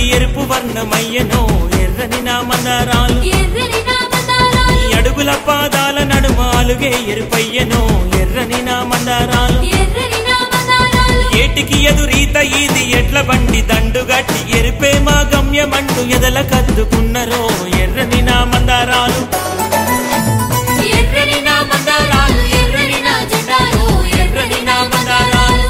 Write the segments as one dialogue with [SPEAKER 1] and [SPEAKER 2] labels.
[SPEAKER 1] ఎరుపు వర్ణమయ్యనో ఎర్రని నా మందారాలు
[SPEAKER 2] ఎర్రని నా మందారాలు
[SPEAKER 1] ఈ అడుగుల పాదాల నడుమ అలుగే ఎరుపయ్యనో ఎర్రని నా మందారాలు
[SPEAKER 2] ఎర్రని నా మందారాలు
[SPEAKER 1] ఏటికి ఎదురీత ఇది ఎట్ల బండి దండుగట్టి ఎరిపే మా గమ్యమంటూ ఎదల కద్దుకున్నరో ఎర్రని నా మందారాలు
[SPEAKER 2] ఎర్రని నా మందారాలు ఎర్రని నా జెండాలు ఎర్రని నా మందారాలు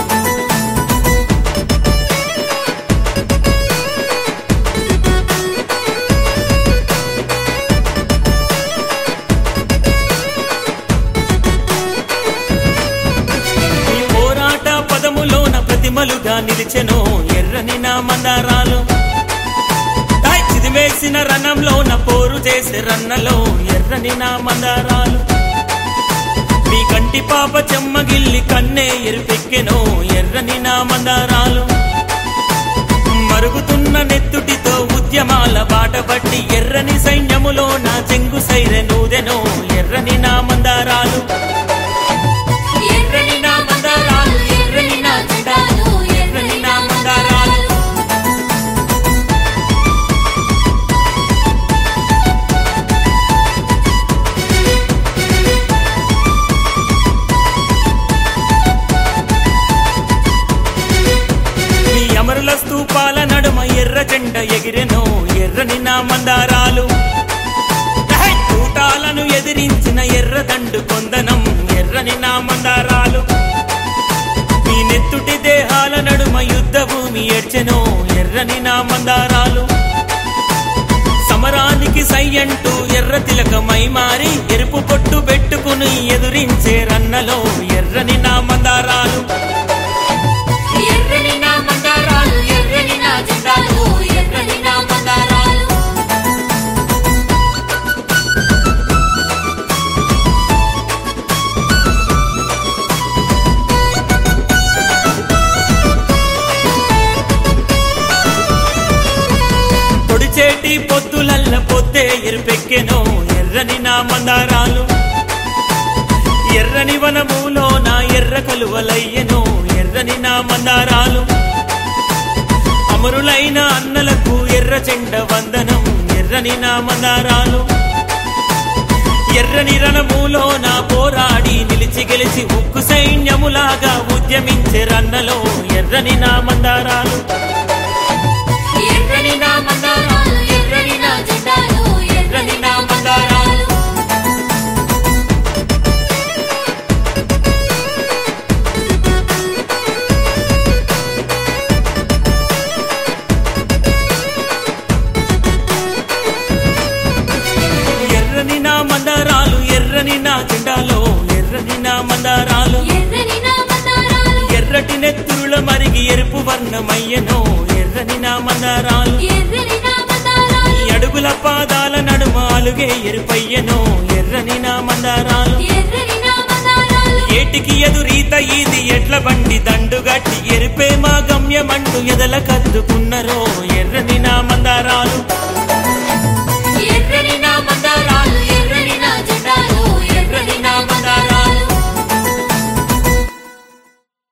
[SPEAKER 1] ఈ పోరాట పదములోన ప్రతిమలుగా నిలిచెనో ఎర్రని నా మందారాలు తాయ్ చిదివేసిన రణంలోన పోరు చేసే రన్నలో ఎర్రని నా మందారాలు మీ కంటి పాప చెమ్మగిల్లి కన్నే ఎరుపెక్కెనో ఎర్రని నా మందారాలు మరుగుతున్న నెత్తుటితో ఉద్యమాల బాట పట్టి ఎర్రని సైన్యములో నా చెంగు సైరె నూదెనో ఎర్రని నా మందారాలు
[SPEAKER 2] ఎర్రని నా మందారాలు ఎర్రని నా జెండాలు ఎర్రని నా మందారాలు
[SPEAKER 1] మీ అమరుల స్తూపాల నడుమ ఎర్ర జెండ ఎగిరెనో ఎర్రని నా మందారాలు హై! తూటాలను ఎదిరించిన ఎర్ర దండు కొందనం ఎర్రని నా మందారాలు మీ నెత్తుటి దేహాల నడుమ యుద్ధ భూమి ఏడ్చెనో ఎర్రని నా మందారాలు సమరానికి సయ్యంటూ ఎర్ర తిలకమై మారి ఎరుపు పొట్టు పెట్టుకుని ఎదురించే రన్నలో ఎర్రని నా మందారాలు
[SPEAKER 2] ఎర్రని నా మందారాలు ఎర్రని నా జెండాలు ఎర్రని నా మందారాలు
[SPEAKER 1] పొడిచేటి పొద్దులల్ల పొద్దే ఎరుపెక్కెనో ఎర్రని నా మందారాలు ఎర్రని వనములో నా ఎర్ర కలువలయ్యెనో ఎర్రని నా మందారాలు అమరులైన అన్నలకు ఎర్ర చెండ వందనం ఎర్రని నా మందారాలు ఎర్రని రణములో నా పోరాడి నిలిచి గెలిచి ఉక్కు సైన్యములాగా ఉద్యమించే రన్నలో ఎర్రని నా మందారాలు
[SPEAKER 2] ఎర్రని నా మందారాలు ఎర్రని నా జెండాలు ఎర్రని నా మందారాలు
[SPEAKER 1] ఎర్రని నా మందారాలు ఎర్రని నా జెండాలో ఎర్రని నా మందారాలు
[SPEAKER 2] ఎర్రని నా మందారాలు
[SPEAKER 1] ఎర్రటి నెత్తురుల మరిగి ఎరుపు వర్ణమయ్యనో ఎర్రని నా మందారాలు
[SPEAKER 2] ఎర్రని నా మందారాలు
[SPEAKER 1] ఈ అడుగుల పాదాల నడుమ అలుగే ఎరుపయ్యనో ఎర్రని నా మందారాలు
[SPEAKER 2] ఎర్రని నా మందారాలు
[SPEAKER 1] ఏటికి ఎదురీత ఇది ఎట్ల బండి దండుగట్టి ఎరిపే మా గమ్యమంటూ ఎదల కద్దుకున్నరో ఎర్రని నా మందారాలు